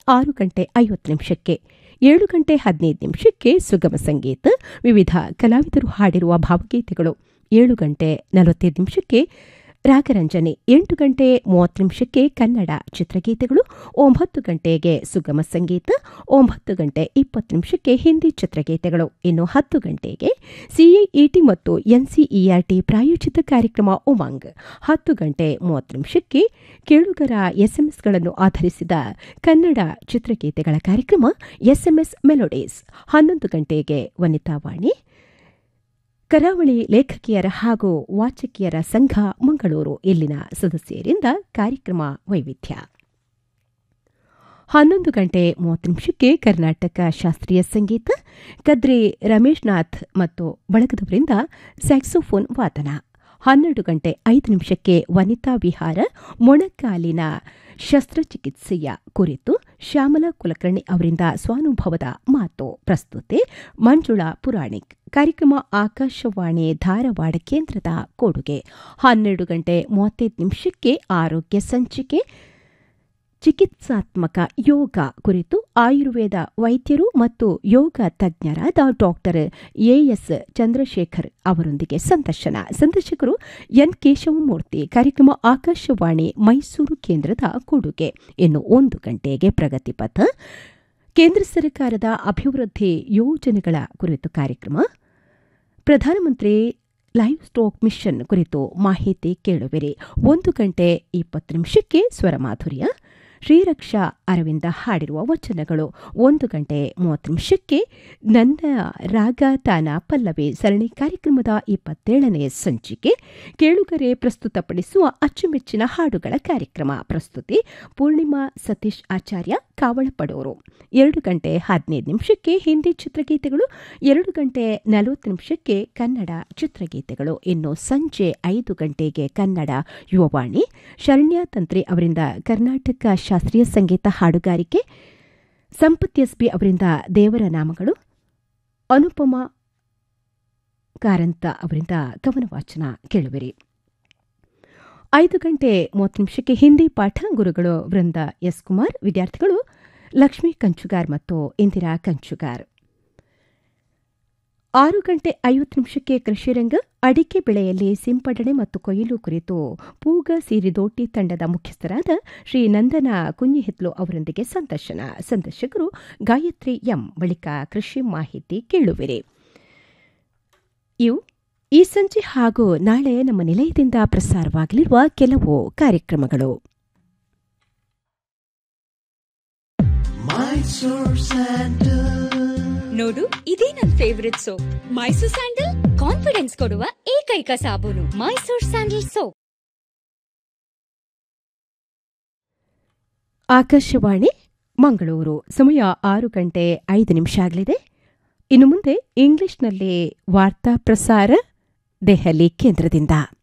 ಆರು ಗಂಟೆ ಐವತ್ತು ನಿಮಿಷಕ್ಕೆ ಏಳು ಗಂಟೆ ಹದಿನೈದು ನಿಮಿಷಕ್ಕೆ ಸುಗಮ ಸಂಗೀತ ವಿವಿಧ ಕಲಾವಿದರು ಹಾಡಿರುವ ಭಾವಗೀತೆಗಳು ಏಳು ಗಂಟೆ ನಲವತ್ತೈದು ನಿಮಿಷಕ್ಕೆ ರಾಗರಂಜನೆ ಎಂಟು ಗಂಟೆ ಮೂವತ್ತು ನಿಮಿಷಕ್ಕೆ ಕನ್ನಡ ಚಿತ್ರಗೀತೆಗಳು ಒಂಬತ್ತು ಗಂಟೆಗೆ ಸುಗಮ ಸಂಗೀತ ಒಂಬತ್ತು ಗಂಟೆ ಇಪ್ಪತ್ತು ನಿಮಿಷಕ್ಕೆ ಹಿಂದಿ ಚಿತ್ರಗೀತೆಗಳು ಇನ್ನು ಹತ್ತು ಗಂಟೆಗೆ ಸಿಎಇಟಿ ಮತ್ತು ಎನ್ಸಿಇಆರ್ಟಿ ಪ್ರಾಯೋಜಿತ ಕಾರ್ಯಕ್ರಮ ಉಮಂಗ್ ಹತ್ತು ಗಂಟೆ ಮೂವತ್ತು ನಿಮಿಷಕ್ಕೆ ಕೇಳುಗರ ಎಸ್ಎಂಎಸ್ಗಳನ್ನು ಆಧರಿಸಿದ ಕನ್ನಡ ಚಿತ್ರಗೀತೆಗಳ ಕಾರ್ಯಕ್ರಮ ಎಸ್ಎಂಎಸ್ ಮೆಲೋಡೀಸ್ ಹನ್ನೊಂದು ಗಂಟೆಗೆ ವನಿತಾವಾಣಿ ಕರಾವಳಿ ಲೇಖಕಿಯರ ಹಾಗೂ ವಾಚಕಿಯರ ಸಂಘ ಮಂಗಳೂರು ಇಲ್ಲಿನ ಸದಸ್ಯರಿಂದ ಕಾರ್ಯಕ್ರಮ ವೈವಿಧ್ಯ ಹನ್ನೊಂದು ಗಂಟೆ ಮೂವತ್ತು ನಿಮಿಷಕ್ಕೆ ಕರ್ನಾಟಕ ಶಾಸ್ತ್ರೀಯ ಸಂಗೀತ ಕದ್ರಿ ರಮೇಶ್ ನಾಥ್ ಮತ್ತು ಬಳಗದವರಿಂದ ಸ್ಯಾಕ್ಸೋಫೋನ್ ವಾದನ ಹನ್ನೆರಡು ಗಂಟೆ ಐದು ನಿಮಿಷಕ್ಕೆ ವನಿತಾ ವಿಹಾರ ಮೊಣಕಾಲಿನ ಶಸ್ತ್ರಚಿಕಿತ್ಸೆಯ ಕುರಿತು ಶ್ಯಾಮಲಾ ಕುಲಕರ್ಣಿ ಅವರಿಂದ ಸ್ವಾನುಭವದ ಮಾತು ಪ್ರಸ್ತುತಿ ಮಂಜುಳಾ ಪುರಾಣಿಕ್ ಕಾರ್ಯಕ್ರಮ ಆಕಾಶವಾಣಿ ಧಾರವಾಡ ಕೇಂದ್ರದ ಕೊಡುಗೆ ಹನ್ನೆರಡು ಗಂಟೆ ಮೂವತ್ತೈದು ನಿಮಿಷಕ್ಕೆ ಆರೋಗ್ಯ ಸಂಚಿಕೆ ಚಿಕಿತ್ಸಾತ್ಮಕ ಯೋಗ ಕುರಿತು ಆಯುರ್ವೇದ ವೈದ್ಯರು ಮತ್ತು ಯೋಗ ತಜ್ಞರಾದ ಡಾಕ್ಟರ್ ಎಎಸ್ ಚಂದ್ರಶೇಖರ್ ಅವರೊಂದಿಗೆ ಸಂದರ್ಶನ ಸಂದರ್ಶಕರು ಎನ್ ಕೇಶವಮೂರ್ತಿ ಕಾರ್ಯಕ್ರಮ ಆಕಾಶವಾಣಿ ಮೈಸೂರು ಕೇಂದ್ರದ ಕೊಡುಗೆ ಇನ್ನು ಒಂದು ಗಂಟೆಗೆ ಪ್ರಗತಿಪಥ ಕೇಂದ್ರ ಸರ್ಕಾರದ ಅಭಿವೃದ್ಧಿ ಯೋಜನೆಗಳ ಕುರಿತು ಕಾರ್ಯಕ್ರಮ ಪ್ರಧಾನಮಂತ್ರಿ ಲೈವ್ ಸ್ಟಾಕ್ ಮಿಷನ್ ಕುರಿತು ಮಾಹಿತಿ ಕೇಳುವಿರಿ ಒಂದು ಗಂಟೆ ಇಪ್ಪತ್ತು ನಿಮಿಷಕ್ಕೆ ಸ್ವರಮಾಧುರ್ಯ ಶ್ರೀರಕ್ಷಾ ಅರವಿಂದ ಹಾಡಿರುವ ವಚನಗಳು ಒಂದು ಗಂಟೆ ಮೂವತ್ತು ನಿಮಿಷಕ್ಕೆ ನನ್ನ ರಾಗ ತಾನ ಪಲ್ಲವಿ ಸರಣಿ ಕಾರ್ಯಕ್ರಮದ ಇಪ್ಪತ್ತೇಳನೇ ಸಂಚಿಕೆ ಕೇಳುಗರೆ ಪ್ರಸ್ತುತಪಡಿಸುವ ಅಚ್ಚುಮೆಚ್ಚಿನ ಹಾಡುಗಳ ಕಾರ್ಯಕ್ರಮ ಪ್ರಸ್ತುತಿ ಪೂರ್ಣಿಮಾ ಸತೀಶ್ ಆಚಾರ್ಯ ಕಾವಳಪಡೋರು ಎರಡು ಗಂಟೆ ಹದಿನೈದು ನಿಮಿಷಕ್ಕೆ ಹಿಂದಿ ಚಿತ್ರಗೀತೆಗಳು ಎರಡು ಗಂಟೆ ನಲವತ್ತು ನಿಮಿಷಕ್ಕೆ ಕನ್ನಡ ಚಿತ್ರಗೀತೆಗಳು ಇನ್ನು ಸಂಜೆ ಐದು ಗಂಟೆಗೆ ಕನ್ನಡ ಯುವವಾಣಿ ಶರಣ್ಯ ತಂತ್ರಿ ಅವರಿಂದ ಕರ್ನಾಟಕ ಶಾಸ್ತ್ರೀಯ ಸಂಗೀತ ಹಾಡುಗಾರಿಕೆ ಸಂಪತ್ ಎಸ್ಬಿ ಅವರಿಂದ ದೇವರ ನಾಮಗಳು ಅನುಪಮ ಕಾರಂತ ಅವರಿಂದ ಕವನ ವಾಚನ ಕೇಳುವಿರಿ ಐದು ಗಂಟೆ ಮೂವತ್ತು ನಿಮಿಷಕ್ಕೆ ಹಿಂದಿ ಪಾಠ ಗುರುಗಳು ವೃಂದ ಎಸ್ ಕುಮಾರ್ ವಿದ್ಯಾರ್ಥಿಗಳು ಲಕ್ಷ್ಮೀ ಕಂಚುಗಾರ್ ಮತ್ತು ಇಂದಿರಾ ಕಂಚುಗಾರ್ ಆರು ಗಂಟೆ ಐವತ್ತು ನಿಮಿಷಕ್ಕೆ ಕೃಷಿರಂಗ ಅಡಿಕೆ ಬೆಳೆಯಲ್ಲಿ ಸಿಂಪಡಣೆ ಮತ್ತು ಕೊಯ್ಲು ಕುರಿತು ಪೂಗ ಸಿರಿದೋಟಿ ತಂಡದ ಮುಖ್ಯಸ್ಥರಾದ ಶ್ರೀ ನಂದನ ಕುഞ്ഞിಹಿತ್ಲು ಅವರೊಂದಿಗೆ ಸಂದರ್ಶನ ಸಂದರ್ಶಕರು ಗಾಯತ್ರಿ ಎಂ ಬಳಿಕ ಕೃಷಿ ಮಾಹಿತಿ ಕೇಳುವಿರಿ ಇವು ಈ ಸಂಜೆ ಹಾಗೂ ನಾಳೆ ನಮ್ಮ ನಿಲಯದಿಂದ ಪ್ರಸಾರವಾಗಲಿರುವ ಕೆಲವು ಕಾರ್ಯಕ್ರಮಗಳು ನೋಡು ಇದೇ ನನ್ favourite soap Mysore sandal confidence ಕೊಡುವ ಏಕೈಕ ಸಾಬೂನು ಮೈಸೂರ್ ಸ್ಯಾಂಡಲ್ ಸೋಪ್ ಆಕಾಶವಾಣಿ ಮಂಗಳೂರು ಸಮಯ ಆರು ಗಂಟೆ ಐದು ನಿಮಿಷ ಆಗಲಿದೆ ಇನ್ನು ಮುಂದೆ ಇಂಗ್ಲಿಷ್ನಲ್ಲಿ ವಾರ್ತಾ ಪ್ರಸಾರ ದೆಹಲಿ ಕೇಂದ್ರದಿಂದ